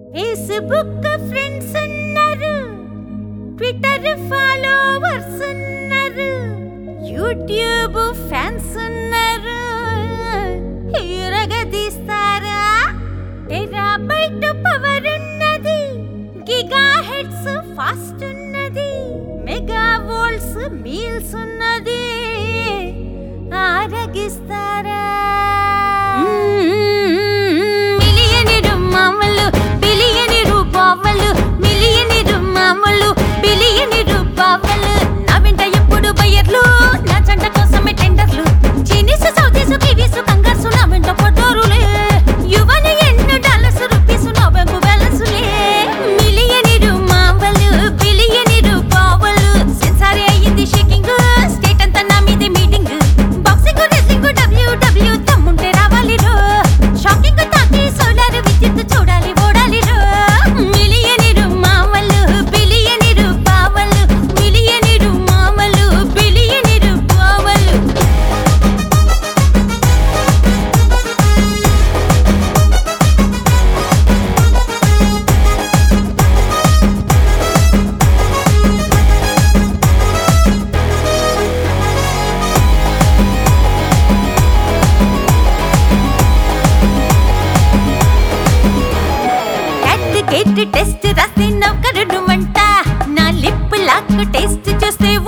Facebook friends ఉన్నారు Twitter followers ఉన్నారు YouTube fans ఉన్నారు హీరోగా తీస్తారా టెరాబైట్ పవర్ ఉన్నది గిగా హెడ్స్ ఫాస్ట్ ఉన్నది మెగా వోల్ట్స్ మీల్స్ ఉన్నది ఆరగిస్తారా మిలియనీరు మామలు బిలియనీరు బావలు మిలియనీరు మామలు బిలియనీరు బావలు నా వెంట ఎప్పుడు బయ్యర్లు నా జంట కోసమే టెండర్లు చీనీసు సౌదీసు కివీసు కంగార్సు నా వెంట పడ్డారులే యువని ఎన్ని డాలర్స్ రూపీస్ నా బ్యాంకు బ్యాలెన్సులే మిలియనీరు మామలు బిలియనీరు బావలు సెన్సారే అయ్యింది షేకింగ్ స్టేట్ అంతా నా మీదే మీటింగ్ బాక్సింగ్ రెస్లింగ్ డబ్ల్యూడబ్ల్యూ తమ్ముంటే రావాలి రో షాకింగ్ తాకి సోలార్ విద్యుత్ చూడాలి ఓడాలి రో మిలియనీరు మామలు బిలియనీరు బావలు మిలియనీరు మామలు బిలియనీరు బావలు క్యాట్ గేట్ టెస్ట్ రాస్తే నౌకరుడు మంట నా లిప్ లాక్ టెస్ట్ చూస్తే